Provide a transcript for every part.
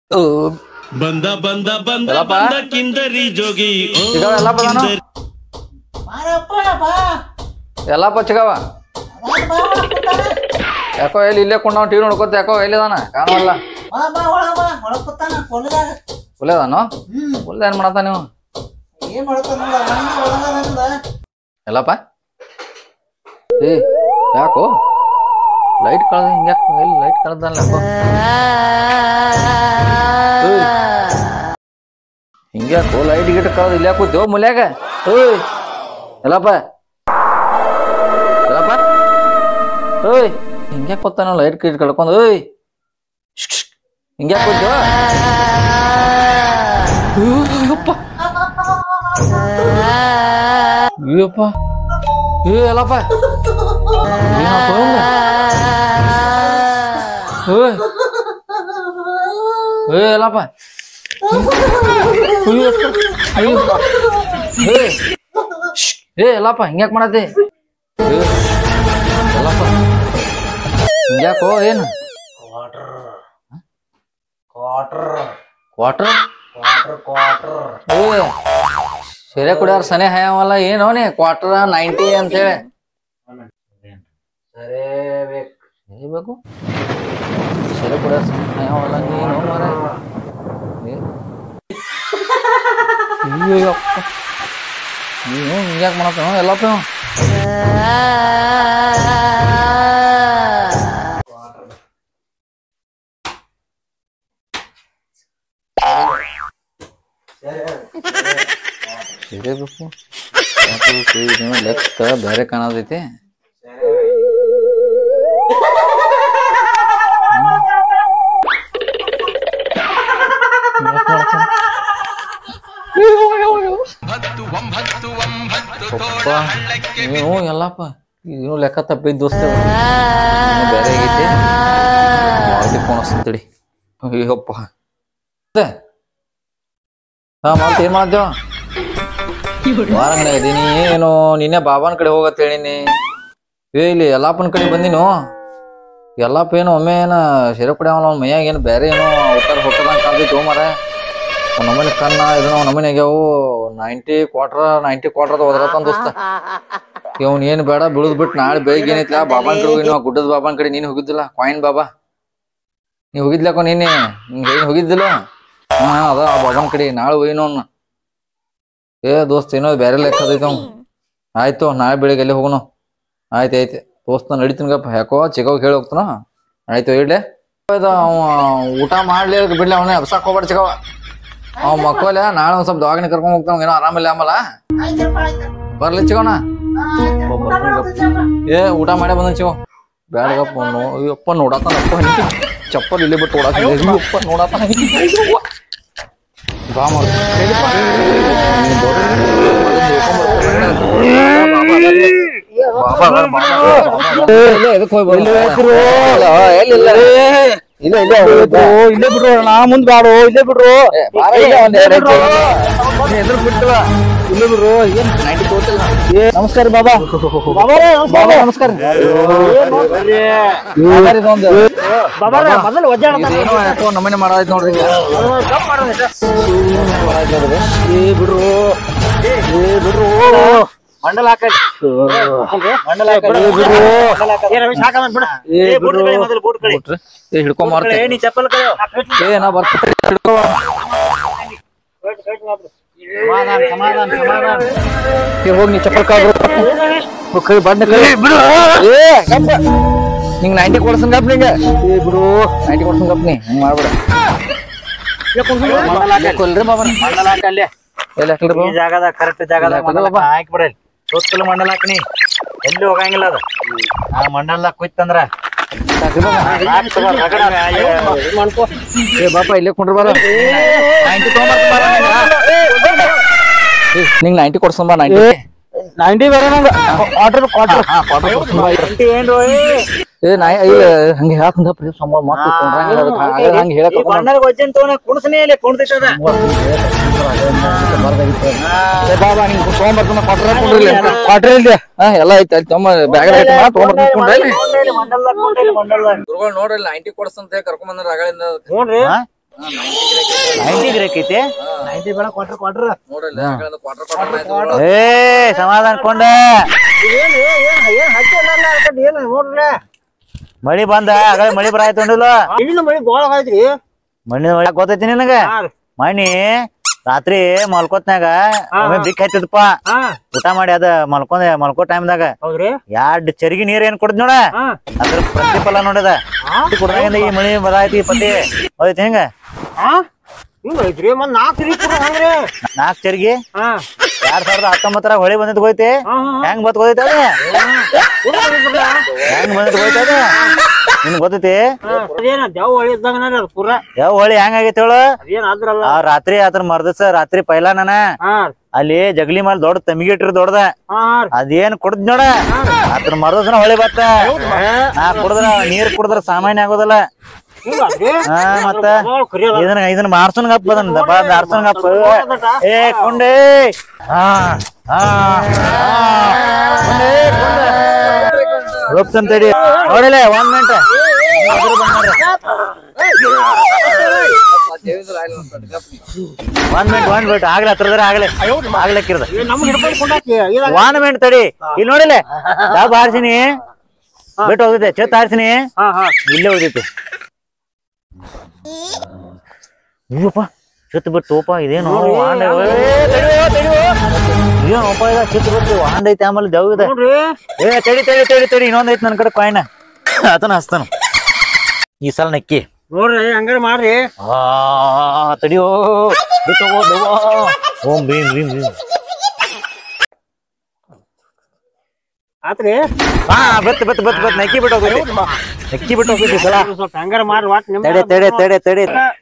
ಬಂದ ಬಂದ ಬಂದ ಎಲ್ಲಪ್ಪ? ಬಂದ ಕಿಂದರಿ ಜೋಗಿ ಓ ಸಿಗವ ಎಲ್ಲಪ್ಪ ನಾನು ಕಿಂದರಿ. ಬಾರಪ್ಪ ಬಾ ಎಲ್ಲಪ್ಪ ಚಿಗವ ಅದಾನ ಬಾ ಒಳಗ್ ಕೂತಾನ. ಯಾಕೋ ಎಲ್ಲಿ ಇಲ್ಲೇ ಕೊಂಡ ಟಿವಿ ನೋಡ್ಕೊತ ಯಾಕೋ ಎಲ್ಲಿದಾನ ಕಾಣವಲ್ಲ ಬಾ ಬಾ ಒಳಗ ಬಾ ಒಳಗ್ ಕೂತಾನ ಕೊಲ್ಲದಾಗ ಒಳ್ಳೇದಾನು ಹ್ಮ್ ಒಳ್ಳೆ ಏನ್ ಮಾಡತ್ತ ನೀವು ಏನ್ ಮಾಡ್ತಾನ ನೋಡ ಮಣ್ಣ ಒಳಗದ ಎಲ್ಲಪ್ಪ ಏ ಯಾಕೋ ಲೈಟ್ ಕಳ್ದ ಹಿಂಗ್ಯಾಕೋ ಎಲ್ಲಿ ಲೈಟ್ ಕಳ್ದಲ್ಲ ಯಾಕೋ ಹಿಂಗ್ಯಾಕೋ ಲೈಟ್ ಗಿಟ್ ಕಳ್ದ ಇಲ್ಲಿ ಕೂತೇವ ಮುಲ್ಯಾಗ ಓಯ್ ಎಲ್ಲಪ್ಪ ಎಲ್ಲಪ್ಪ ಓಯ್ ಹಿಂಗ್ಯಾಕ್ ಕೂತಾನ ಲೈಟ್ ಗಿಟ್ ಕಳ್ಕೊಂಡು ಓಯ್ ಹಿಂಗ್ಯಾಕ್ ಕೂತೇವ ಅಯ್ಯಪ್ಪ ಅಯ್ಯಪ್ಪ ಏ ಎಲ್ಲಪ್ಪ ಏನಾಯ್ತು ಅವ್ನ್ಗೆ? ಏಯ್ ಏ ಎಲ್ಲಪ್ಪ ಅಯ್ಯಪ್ಪ ಅಯ್ಯಪ್ಪ ಏ ಶ್ಶ್. ಏ ಎಲ್ಲಪ್ಪ ಹಿಂಗ್ಯಾಕ್ ಮಾಡತ್ತಿ ಏ, ಎಲ್ಲಪ್ಪ ಹಿಂಗ್ಯಾಕೋ ಏನು ಕ್ವಾರ್ಟರ್ ಕ್ವಾಟ್ರ್ ಕ್ವಾರ್ಟರ್ ಕ್ವಾರ್ಟರ್ ಏ ಸೀರೆ ಕುಡಿಯಾರ ಸನೆ ಹಾಯವಲ್ಲ ಏನೋ ನೀ ಕ್ವಾರ್ಟರ್ ನೈಂಟಿ ಅಂತ ಹೇಳಿ ಸರಿ ಬೇಕು ಸರಿ ಬೇಕು ಸೀರೆ ಕುಡಿಯಾರ ಸನೆ ಹಾಯವಲ್ಲ ನೀನು ಮರ ಅಯ್ಯಪ್ಪ ನೀನು ಹಿಂಗ್ಯಾಕ್ ಮಾಡತ್ತ ಎಲ್ಲಪ್ಪ ಇವ? ಸೀರೆ ಬೇಕು ಯಾಕೆ ಬೇಕು? ಇದೇನೋ ಲೆಕ್ಕ ಬೇರೆ ಕಾಣತೈತಿ ಅಪ್ಪ, ನೀವು ಎಲ್ಲಪ್ಪ ಇದೇನು ಲೆಕ್ಕ ತಪ್ಪಿದ್ ದೋಸ್ತ ಇನ್ನು ಬೇರೆ ಆಗೈತಿ ಮಾರುತಿ ಫೋನ್ ಹಚ್ತಡಿ ಅಯ್ಯಪ್ಪ ಮತ್ತೆ? ಹಾ ಮತ್ತೆ ಏನ್ ಮಾಡ್ತೇವ ವಾರಂಗನೆ ಇದೀನಿ ಏನು ನಿನ್ನೆ ಬಾಬಾನ್ ಕಡೆ ಹೋಗತ್ ಹೇಳಿನಿ ಏ ಇಲ್ಲಿ ಯಲ್ಲಾಪನ್ ಕಡೆ ಬಂದಿನು ಯಲ್ಲಪ್ಪ ಏನು ಒಮ್ಮೆ ಏನ ಸಿರೆ ಕುಡಿಯವಲ್ಲ ಅವ್ನ ಮೈಯಾಗ ಏನು ಬೇರೆ ಏನೋ ಅವತಾರ ಹೊಕ್ಕದಂಗ ಕಾಣ್ತೈತಿ ಮರ ನಮ್ಮನೆ ಕಣ್ಣ ಇದನ್ನ ನಮ್ಮನೆ ಆಗ್ಯಾವು ನೈಂಟಿ ಕ್ವಾರ್ಟರ್ ನೈಂಟಿ ಕ್ವಾರ್ಟರ್ ಹೋದ್ರತನ್ ದೋಸ್ತ ಇವ್ನ ಏನ್ ಬೇಡ ಬಿಡುದ್ ಬಿಟ್ಟು ನಾಳೆ ಬೆಳಿಗ್ಗೆ ಏನೈತ್ಲ ಬಾಬಾನ್ ಕಡೆ ಹೋಗಿ ಗುಡ್ಡದ ಬಾಬಾನ್ ಕಡೆ ನೀನ್ ಹೋಗಿದ್ದಿಲ್ಲ ಕಾಯಿನ್ ಬಾಬಾ ನೀ ಹೋಗಿದ್ಲಕೋ ನೀನೆ ನಿಂಗೆ ಏನ್ ಹೋಗಿದ್ದಿಲ್ಲ ಹಾ ಅದ ಆ ಬಾಬಾನ್ ಕಡೆ ನಾಳೆ ಹೋಗಿನ ಅವ್ನ ಏ ದೋಸ್ತ ಏನೋ ಬೇರೆ ಲೆಕ್ಕ ಅದೈತೆ ಅವ್ನು ಆಯ್ತು ನಾಳೆ ಬೆಳಿಗ್ಗೆ ಎಲ್ಲಿ ಹೋಗೋಣ ಆಯ್ತು ಆಯ್ತು ದೋಸ್ತ ನಡಿತೀನಿ ಗಪ್ಪ ಯಾಕೋ ಚಿಕ್ಕವ್ ಹೇಳಿ ಹೋಗ್ತಾನ ಆಯ್ತು ಇಡ್ಲೆ ಇದು ಅವ ಊಟ ಮಾಡ್ಲಿ ಬಿಡ್ಲಿ ಅವನೇ ಅಬ್ಸಾಕ್ ಹೋಗ್ಬೇಡ ಚಿಕ್ಕವ ಅವ ಮಕ್ಕಳ ನಾಳೆ ಒಂದ್ ಸ್ವಲ್ಪ ದವಾಖಾನೆ ಕರ್ಕೊಂಡ್ ಹೋಗ್ತಾನ ಏನೋ ಆರಾಮಿಲ್ಲ ಆಮಲ್ಲ ಆಯ್ತಪ್ಪ ಆಯ್ತು ಬರ್ಲಿ ಚಿಕ್ಕವನ ಆಯ್ತು ಊಟ ಮಾಡ್ಬೇಕು ಏ ಊಟ ಮಾಡೇ ಬಂದ ಚಿವ ಬ್ಯಾಡಗಪ್ಪ ನೋ ಅಯ್ಯಪ್ಪ ನೋಡತ್ತಾನಪ್ಪ ಹಿಂಗೆ ಚಪ್ಪಲ್ ಇಲ್ಲಿ ಬಿಟ್ಟು ಓಡಾಕ ಅಯ್ಯಪ್ಪ ನೋಡತ್ತಾನ ಅಯ್ಯವ್ವ. ಬಾ ಮಾಡು. ಬಾಬಾ, ಬಾಬಾ, ಬಾಬಾ. ಏ, ಇಲ್ಲೇ ಎದಕ್ ಹೋಗಿ ಬರ್ಲಿ? ಇಲ್ಲ, ಎಲ್ಲಿಲ್ಲ. ಇಲ್ಲ, ಇಲ್ಲೇ ಹೋಗ್ಬೇಕು. ಇಲ್ಲೇ ಬಿಡ್ರು ನಾ ಮುಂದ್ ಬ್ಯಾಡು ಇಲ್ಲೇ ಬಿಡ್ರು ಏ, ಬಾರ ಇಲ್ಲೇ ಒಂದ್ ಎರಡ್ ಹೆಜ್ಜೆ ಹೋಗು. ನೀ ಎದುರು ಬಿಟ್ಟಿಲ್ಲ. ಇಲ್ಲೇ ಬಿಡ್ರು ಏನ್ ನೈಂಟಿ ತೋತಿಲ್ಲ ನಾ. ಏ ನಮಸ್ಕಾರ ಬಾಬಾ ಬಾಬಾರೇ ಬಾಬಾ, ನಮಸ್ಕಾರ ಬಾಬಾ, ಇದೊಂದು ಬಾಬಾರೇ ಮೊದಲು ವಜ್ಜಾಡ ಇದೇನೋ ಯಾಕೋ ನಮ್ಮನೆ ಮಾಡೋದೈತ್ ನೋಡ್ರಿ ಈಗ. ಏ ಬಿಡ್ರು ಏ ಬಿಡ್ರು ಮಂಡಲ ಹಾಕಲಿ ಮಂಡಲ ಹಾಕಲಿ ಬಿಡ್ರು ಏ ರಮೇಶ್ ಹಾಕಲ್ಲ ಬಿಡ ಏ ಬೂಟ್ ಕಳಿ ಮೊದಲು ಬೂಟ್ ಕಳಿ ಬಿಟ್ರೆ? ಏ ಹಿಡ್ಕೊಂಡ್ ಬೂಟ್ ಕಳಿ, ಮಾರ್ತೆ ನೀ ಚಪ್ಪಲ್ ಕಳಿ ಏ ನಾ ಬರ್ತೀನಿ ಹಿಡ್ಕೊ ಸಮಾಧಾನ ಸಮಾಧಾನ ಸಮಾಧಾನ ಏ ಹೋಗ್ ನೀ ಚಪ್ಪಲ್ ಕಾದ್ರು ಕೈ ಬಣ್ಣ ಕೈ ಬಿಡು ಏ ಗಪ್ಪ. ನಿಂಗ್ ನೈಂಟಿ ಕೊಡ್ಸನ್ ಗಪ್ ನಿಂಗ ಏ ಬಿಡು ನೈಂಟಿ ಕೊಡ್ಸನ್ ಗಪ್ ನೀ ಹಂಗ್ ಮಾಡ್ಬೇಡ ಮಂಡಲ ಹಾಕಲಿ ಕೊಲ್ರಿ ಬಾಬಾ ಮಂಡಲ ಹಾಕಲ್ಲಿ ಎಲ್ಲಿ ಹಾಕಲ್ರಿ ಈ ಬಾಬಾ ಜಾಗದಾಗ ಕರೆಕ್ಟ್ ಜಾಗದಾಗ ಇಲ್ಲ, ಮಂಡಲ ಬಾಬಾ. ಹಾಕಿ ಬಿಡಲಿ ಸುತ್ತಲೂ ಮಂಡಲ ಹಾಕಿನಿ ಎಲ್ಲಿ ಹೋಗಂಗಿಲ್ಲ ಅದು ಆ ಮಂಡಲ ಕುಯ್ತಂದ್ರ ಹಾಕ್ರಿ ಬಾಬಾ ಹಾಕ್ ತಗೋ, ರಗಡ ಮಾಡ್ಕೋ ಏ ಬಾಪ ಇಲ್ಲೇ ಕೊಂಡ್ರಿ ಬಾರ ನೈಂಟಿ ತೊಗೊಂಬರ್ತೀನಿ ಬಾರ ಏ ನಿಂಗ್ ನೈಂಟಿ ಕೊಡ್ಸನ್ ಬಾ ನೈಂಟಿ ನೈಂಟಿ ಬೇರೆ ನಂಗೆ ಆರ್ಡರ್ ಕ್ವಾರ್ಟರ್ ಹಾ ಕ್ವಾರ್ಟರ್ ಕೊಡ್ಸನ್ ಬಾ ಏನು ಏ ನಾ ಇಲ್ಲ ಹಂಗೆ ಹೇಳಕಂದ ಪ್ರೀ ಸಂಬಳ ಮತ್ತೆ ಕೊಂಡ್ರಂಗಿಲ್ಲ ಅದಕ್ಕೆ ಹಾಗೆ ಹಂಗೆ ಈ ಹೇಳಕ ಬಣ್ಣದ ವಜ್ಜನ್ ತೋನ ಕುಣಸನೇ ಇಲ್ಲ ಕುಣ್ದೈತದ ಏ ಬಾಬಾ ನಿಂಗೆ ತೊಗೊಂಬರ್ತಾನ ಕ್ವಾರ್ಟರ್ ಹಾಕೊಂಡ್ರಿ ಕ್ವಾರ್ಟರ್ ಇಲ್ಲ ಹಾ ಎಲ್ಲ ಐತೆ ಅಲ್ಲಿ ತೊಗೊಂಬ ಬ್ಯಾಗ್ ಐತೆ ಮಾ ತೊಗೊಂಬರ್ತಾನ ಕೊಂಡ್ರಿ ಮಂಡಲ್ದಾಗ ಕೊಂಡೈಲಿ ಮಂಡಲ್ದಾಗ ಗುರುಗಳು ನೋಡ್ರಿ ನೈಂಟಿ ಕೊಡ್ಸಂತ ಕರ್ಕೊಂಡ್ ಬಂದ್ರ ರಗಳಿಂದ ನೋಡ್ರಿ ನೈಂಟಿ ಗಿರಾಕಿ ಐತಿ ನೈಂಟಿ ಬೇಡ ಕ್ವಾರ್ಟರ್ ಕ್ವಾರ್ಟರ್ ನೋಡಲ್ಲ ಕ್ವಾರ್ಟರ್ ಕ್ವಾರ್ಟರ್ ಏ ಸಮಾಧಾನ ಕೊಂಡ ಏನ್ ಏನ್ ಏನ್ ಹಚ್ಚಿಲ್ಲ ಅನ್ಕೊಂಡು ಏನ್ ನೋಡ್ರಿ ಮಳಿ ಬಂದ ಆಗ ಮಳಿ ಬರಾಯ್ತು ಅಂದಿಲ್ಲ ಇಲ್ಲಿನ ಮಳಿ ಬಾಳ ಆಗೈತ್ರಿ ಮಣ್ಣಿನ ಮಳಿ ಗೊತ್ತೈತಿ ನಿನಗ ಹಾ ರೀ. ಮಣ್ಣಿ ರಾತ್ರಿ ಮಲ್ಕೋತ್ನಾಗ ಒಮ್ಮೆ ಬಿಕ್ ಹತ್ತಿದಪ್ಪ ಹಾ ಊಟ ಮಾಡಿ ಅದ ಮಲ್ಕೊಂಡ್ ಮಲ್ಕೋ ಟೈಮ್ದಾಗ ಹೌದ್ರಿ ಎರಡ್ ಚರ್ಗಿ ನೀರ್ ಏನ್ ಕುಡ್ದ್ ನೋಡ ಹಾ ಅದ್ರ ಪ್ರತಿಫಲ ನೋಡದ ಕುಡ್ದಾಗಿಂದ ಈ ಮಳಿ ಬರಾಯ್ತಿ ಪತಿ ಹೋಯ್ತಿ ಹೆಂಗ ಹಾ ಹಿಂಗ ಐತ್ರಿ ಮತ್ ನಾಲ್ಕು ರೀ ಕೂಡ ಹಂಗ್ರಿ ನಾಲ್ಕ್ ಚರ್ಗಿ ಹಾ ಎರಡ್ ಸಾವಿರದ ಹತ್ತೊಂಬತ್ತರಾಗ ಹೊಳಿ ಬಂದಿದ್ ಹೋಯ್ತಿ ಹಾ ಹಾ ಹೆಂಗ್ ಬತ್ ಗೊತ್ತೈತಿ ಅದ ಹೆಂಗ್ ಬಂದಿದ್ ಹೋಯ್ತಿ ಅದ ನಿನ್ ಗೊತ್ತೈತಿ ಅದೇನ ದೇವ್ ಹೊಳಿ ಇದ್ದಂಗ ಅದು ಪೂರ ಯಾವ ಹೊಳಿ ಹೆಂಗ್ ಆಗೈತಿ ಹೇಳು ಅದೇನ್ ಆದ್ರಲ್ಲ ಆ ರಾತ್ರಿ ಅದ್ರ ಮರ್ದಸ ರಾತ್ರಿ ಪೈಲಾ ನಾನ ಹಾ ಅಲ್ಲಿ ಜಗಲಿ ಮೇಲೆ ದೊಡ್ಡ ತಮಿಗೆ ಇಟ್ಟಿರ್ ದೊಡ್ಡದ ಹಾ ಅದೇನ್ ಕುಡ್ದ್ ನೋಡ ಅದ್ರ ಮರದಸನ ಹೊಳಿ ಬತ್ತ ನಾ ಕುಡ್ದ್ರ ನೀರ್ ಕುಡ್ದ್ರ ಸಾಮಾನ್ಯ ಆಗೋದಿಲ್ಲ ಹಿಂಗಾದ್ರಿ ಹಾ ಮತ್ತ ಬಾಳ ಕರಿ ಅದ. ಇದನ್ನ ಇದನ್ನ ಮಾರ್ಸನ್ ಗಪ್ಪ ಅದನ್ನ ಮಾರ್ಸನ್ ಗಪ್ಪ ಏ ಕೊಂಡೆ ಹಾ ಹಾ ಕೊಂಡೆ ಕೊಂಡೆ ತಡಿ ನೋಡಿಲ್ಲ ಒಂದ್ ಮಿನಿಟ್ ಒಂದ್ ಮಿನಿಟ್ ಒಂದ್ ಮಿನಿಟ್ ಆಗ್ಲಿ ಹತ್ರದ್ರ ಆಗ್ಲಿ ಆಗ್ಲಕ್ಕಿರ್ದ ಏ, ನಮ್ಗ್ ಹಿಡ್ಕೊಂಡ್ ಕೊಂಡಾಕಿ ಇದಾಗ ಒಂದ್ ಮಿನಿಟ್ ತಡಿ ಇಲ್ಲಿ ನೋಡಿಲ್ಲ ಡಬ್ ಹಾರ್ಸಿನಿ ಬಿಟ್ಟು ಹೋಗಿದ್ದೆ ಚೆತ್ ಹಾರ್ಸಿನಿ ಹಾ ಹಾ ಇಲ್ಲೇ ಉಳಿದೈತಿ ಅಯ್ಯಪ್ಪ ಚೆತ್ ಬಿಟ್ಟು ತೋಪ ಇದೇನು ವಾಂಡ ಏನಪ್ಪ ಇದ ಚೆತ್ ಬಿಟ್ಟು ವಾಂಡ ಐತಿ ಆಮೇಲೆ ದವ್ ಇದೆ ನೋಡ್ರಿ ಏ ತಡಿ ತಡಿ ತಡಿ ತಡಿ ಇನ್ನೊಂದ್ ಐತಿ ನನ್ ಕಡೆ ಕಾಯಿನ ಆತನ ಹಸ್ತಾನ ಈ ಸಲ ನಕ್ಕಿ ನೋಡ್ರಿ ಹಂಗಾರ ಮಾಡ್ರಿ ಆ ತಡಿಯೋ ಬಿಟ್ಟು ಹೋಗೋ ದೆವ್ವ. ಓಂ ಭೀಮ್ ಭೀಮ್ ಭೀಮ್ ಆತ್ರಿ ಹಾ ಬತ್ ಬತ್ ಬತ್ ಬತ್ ನಕ್ಕಿ ಬಿಟ್ಟು ಹೋಗೈತಿ ನಕ್ಕಿ ಬಿಟ್ಟು ಹೋಗೈತಿ ಈ ಸಲ ಸ್ವಲ್ಪ ಹಂಗಾರ ಮಾಡ್ರಿ ವಾಟ್ ನಿಮ್ ತಡೆ ತಡೆ ತಡೆ ತಡೆ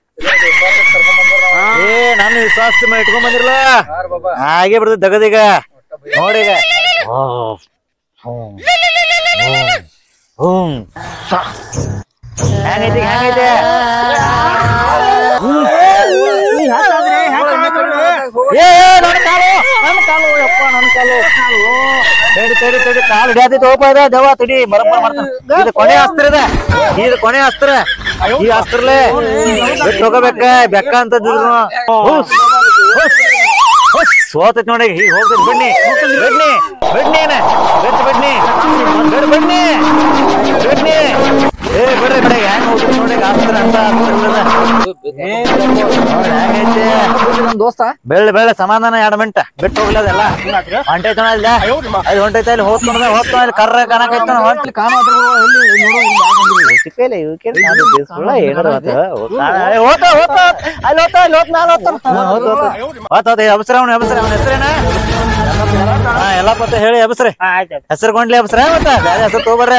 ಏ ನನ್ನ ವಿಶ್ವಾಸ ಮೇಲೆ ಇಟ್ಕೊಂಡ್ ಬಂದಿರಲ್ಲ ಹಾಗೆ ಬಿಡ್ತದೆ ದಗದೀಗ ನೋಡೀಗ ಓ, ಹ್ಮ್, ಹ್ಮ್, ಹ್ಮ್. ಸ. ಹೆಂಗೈತಿ ಹೆಂಗೈತೆ ಏ ನನ್ನ ಕಾಲು ನನ್ನ ಕಾಲು ಯಪ್ಪ ನನ್ನ ಕಾಲು ತಡಿ ತಡಿ ತಡಿ ಕಾಲು ಹಿಡಿಯತೈತಿ ಹೋಪ ಇದೆ ದೇವ ತಡಿ ಬರಪ್ಪ ಮಾಡ್ತಾನೆ ಇದು ಕೊನೆ ಅಸ್ತ್ರ ಇದೆ ಇದು ಕೊನೆ ಅಸ್ತ್ರ ಈ ಅಸ್ತ್ರಲೆ ಬಿಟ್ಟು ಹೋಗಬೇಕ ಬೆಕ್ಕ ಅಂತದಿದ್ರು ಹುಸ್ ಹುಸ್ ಹುಸ್ ಸೋತೈತಿ ನೋಡಿ ಹೀಗೆ ಹೋಗ್ತೈತಿ ಬನ್ನಿ ಬನ್ನಿ ಬನ್ನಿ ಬೆಟ್ ಬನ್ನಿ ಬೆಡ್ ಬನ್ನಿ ಬನ್ನಿ ಏ ಬಿಡ್ರಿ ಬಿಡ ಹೆಂಗ್ ಹೋಗ್ತೈತಿ ನೋಡಿ ಅಸ್ತ್ರ ಅಂತ ಅಸ್ತ್ರ ಇಲ್ಲದ. ನೋಡ್ ಹೆಂಗೈತೆ ನಮ್ ದೋಸ್ತ ಬೆಳ್ಳ ಬೆಳ್ಳ ಸಮಾಧಾನ ಎರಡು ಮಿಂಟ ಬಿಟ್ಟು ಹೋಗ್ಲದಲ್ಲ ಹೊಂಟೈತ ಅಲ್ಲ ಅದು ಹೊಂಟೈತ ಅಲ್ಲಿ ಹೋಗ್ತಾನ ಹೋಗ್ತಾನ ಅಲ್ಲಿ ಕರ್ರ ಕನಕೈತಾನ ಹೊಂಟ ಕಾನು ಅದ್ರ ಎಲ್ಲಿ ನೋಡು ಇಲ್ಲಿ ಯಾಕ್ ಬಂದಿರಿ? ಚಿಕ್ಕಲೆ ಇವಕ್ಕೆ ನಾನು ಬೇಸ್ಕೊಳ್ಳ ಏನಾರ ಆತ ಹೋತ ಹೋತ ಅಲ್ಲಿ ಹೋತ ಅಲ್ಲಿ ಹೋತ ನಾನು ಹೋತ ಹೋತ ಹೋತ ಹೋತ ಅಬಸ್ರ ಅವನ ಅಬಸ್ರ ಅವನ ಹೆಸರೇನ ಹಾ ಎಲ್ಲ ಪತ್ತ ಹೇಳಿ ಅಬಸ್ರೆ ಆಯ್ತು ಹೆಸರು ಕೊಂಡ್ಲಿ ಅಬಸ್ರ ಮತ್ತ ಬೇರೆ ಹೆಸರು ತಗೋಬರ್ರೆ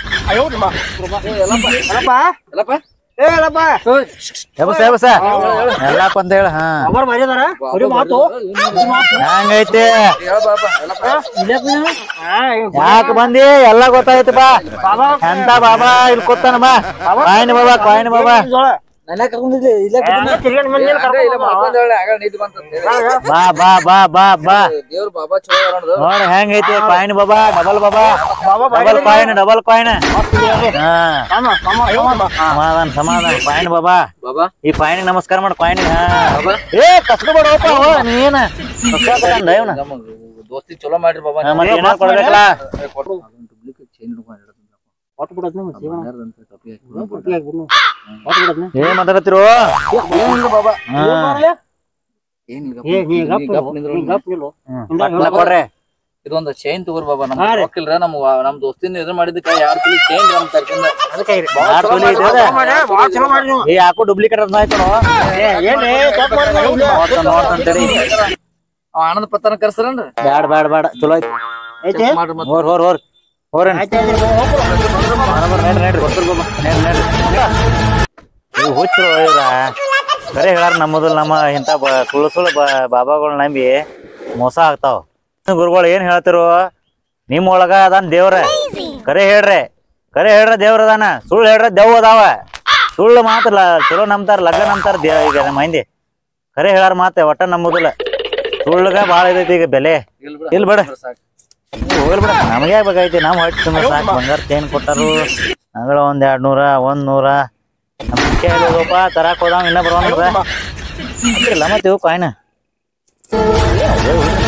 ಎಲ್ಲಪ್ಪ ಎಲ್ಲಪ್ಪ ಏ ಎಲ್ಲಪ್ಪ ಎಬಸ ಎಬಸ ಎಲ್ಲಪ್ಪ ಅಂತ ಹೇಳ ಹಾ ಅವ್ರ ಮರ್ಯಾದಾರ ಅವ್ರಿ ಮಾತು ಹಂಗೈತೆ ಹೇಳ ಬಾಪ ಎಲ್ಲಪ್ಪ ಯಾಕೆ ಬಂದಿ ಎಲ್ಲ ಗೊತ್ತಾಯ್ತು ಬಾ ಎಂತ ಬಾಬಾ ಇಲ್ಲಿ ಕೂತಾನ ಬಾ ಕಾಯಿನ ಬಾಬಾ ಕಾಯಿನ ಬಾಬಾ ನನ್ನ ಕರ್ಕೊಂಡಿದ್ದೆ ಇಲ್ಲ ಇಲ್ಲ ಮಾಡ್ಕೊಂಡ್ ಹೇಳಿ ಆಗ ನಿದ್ದೆ ಬಂತಂತ ಬಾ ಬಾ ಬಾ ಬಾ ಬಾ ದೇವ್ರ ಬಾಬಾ ಚಲೋ ಅದಾರ ನೋಡು. ನೋಡ್ ಹೆಂಗೈತಿ ಕಾಯಿನ್ ಬಾಬಾ ಡಬಲ್ ಬಾಬಾ ಡಬಲ್ ಕಾಯಿನ್ ಡಬಲ್ ಕಾಯಿನ್ ಹಾ ಸಮಾಧಾನ ಸಮಾಧಾನ ಕಾಯಿನ್ ಬಾಬಾ ಬಾಬಾ ಈ ಕಾಯಿನ್ ನಮಸ್ಕಾರ ಮಾಡು ಕಾಯಿನ್ ಏ ಕಸ್ಕೊಬೇಡಪ್ಪ ಓ ನೀನ ಕಸ್ಕೊಬೇಕಂದ ಇವ್ನ. ನಮ್ಮ ದೋಸ್ತಿ ಚಲೋ ಮಾಡ್ರಿ ಬಾಬಾ ಹಾ, ಮತ್ತೆ ಏನಾರ ಕೊಡ್ಬೇಕಲ್ಲ ಡೂಪ್ಲಿಕೇಟ್ ಚೈನ್ ಹಿಡ್ಕೊಂಡು ಒಟ್ಟು ಬಿಡೋದ್ನ ಬಂಗಾರದಂತ ಟೋಪಿ ಹಾಕ್ಬಿಡು. ಏನ್ ಮಾತಾಡತ್ತಿರೋ ಏನಿಲ್ಲ ಬಾಬಾ ಹಾ. ಏನಿಲ್ಲ ಏ ನೀ ಗಪ್ಪ ಗಪ್ ಗಪ್ಪ ನಿಂದ್ರು. ನೀ ಗಪ್ ನಿಲ್ಲು ಪಟ್ನ ಕೊಡ್ರೆ ಇದೊಂದು ಚೈನ್ ತಗೋರ್ ಬಾಬಾ ನಮ್ ಹಾ ರೀ. ರೊಕ್ಕಿಲ್ರ ನಮ್ ವಾ- ನಮ್ ದೋಸ್ತಿನ ಇದು ಮಾಡಿದಕ್ಕ ಯಾರ್ ತಿಳಿ ಚೈನ್ ನಮ್ ತರ್ಕಿಂದ ಅದಕ್ಕೆ ಇರಿ. ಯಾರ್ ತೊಲಿ ಐತೆ ಅದ? ಭಾಳ ಚಲೋ ಮಾಡ್ರಿ ನೀವು. ಏ ಯಾಕೋ ಡೂಪ್ಲಿಕೇಟ್ ಅಂತ ಆಯ್ತು ಏ, ಏನ್ರಿ ತಪ್ಪ್ ಮಾಡ್ರಿ ನೀವು ಇಲ್ಲೇ. ನೋಡ್ತಾನ ನೋಡ್ತಾನ ತಡಿ ಅವ ಆನಂದ ಪತ್ತನ ಕರ್ಸರನ್ರಿ ಬ್ಯಾಡ ಬ್ಯಾಡ ಬ್ಯಾಡ ಚಲೋ ಆಯ್ತು ಐತೆ? ಮಾಡ್ರಿ ಮತ್ತೆ ಹೋರ್ ಹೋರ್ ಹೋರ್ ಹೋರೇನ್ ಆಯ್ತ್ ಆಯ್ತ್ ಇರಿ, ಹೋಗ್ಬಿಡು. ಬರೋಬ್ಬರ ನಡ್ರಿ ನಡ್ರಿ ಬರ್ತಾರೆ ಬಾಬಾ ನಡ್ರಿ ನಡ್ರಿ ಇವ್ ಹುಚ್ಚರು ಇವ್ರ ಬರೇ ಹೇಳಾರ ನಮ್ಮದು ನಮ್ಮ ಇಂಥ ಬ ಸುಳ್ಳು ಸುಳ್ಳು ಬ ಬಾಬಾಗಳು ನಂಬಿ ಮೋಸ ಆಗ್ತಾವ ಗುರುಗಳು ಏನ್ ಹೇಳ್ತಿರು ನಿಮ್ಮ ಒಳಗ ಅದಾನ ದೇವ್ರ ಕರೆ ಹೇಳ್ರಿ ಕರೆ ಹೇಳ್ರ ದೇವ್ರ ಅದಾನ ಸುಳ್ಳು ಹೇಳ್ರ ದೆವ್ ಅದಾವ ಸುಳ್ಳು ಮಾತ್ರ ಲ- ಚಲೋ ನಂಬ್ತಾರ ಲಗ್ನ ನಂಬ್ತಾರ ದೇ ಈಗ ನಮ್ಮ ಮಂದಿ ಕರೆ ಹೇಳಾರ ಮಾತೆ ಒಟ್ಟ ನಂಬುದಿಲ್ಲ ಸುಳ್ಳುಗ ಭಾಳ ಇದೈತಿ ಈಗ ಬೆಲೆ ಇಲ್ ಬಿಡ. ಇಲ್ ಬಿಡ ಸಾಕ್. ಹೋಗ್ಲಿ ಬಿಡ ನಮಗೆ ಬೇಕಾಯ್ತಿ ನಾವು ಹೊಟ್ಟೆ ತುಂಬ ಸಾಕು ಬಂಗಾರ ಚೈನ್ ಕೊಟ್ಟಾರು ಅಂಗಳ ಒಂದ್ ಎರಡ್ ನೂರ ಒಂದ್ ನೂರ ನಮ್ ಅದಕ್ಕೆ ಹೇಳೋದಪ್ಪ ತರಾಕ್ ಹೋದಾವ ಇನ್ನ ಬರೋಣ ಅಂದ್ರಲ್ಲ ಮತ್ತೆ ಇವು ಕಾಯಿನ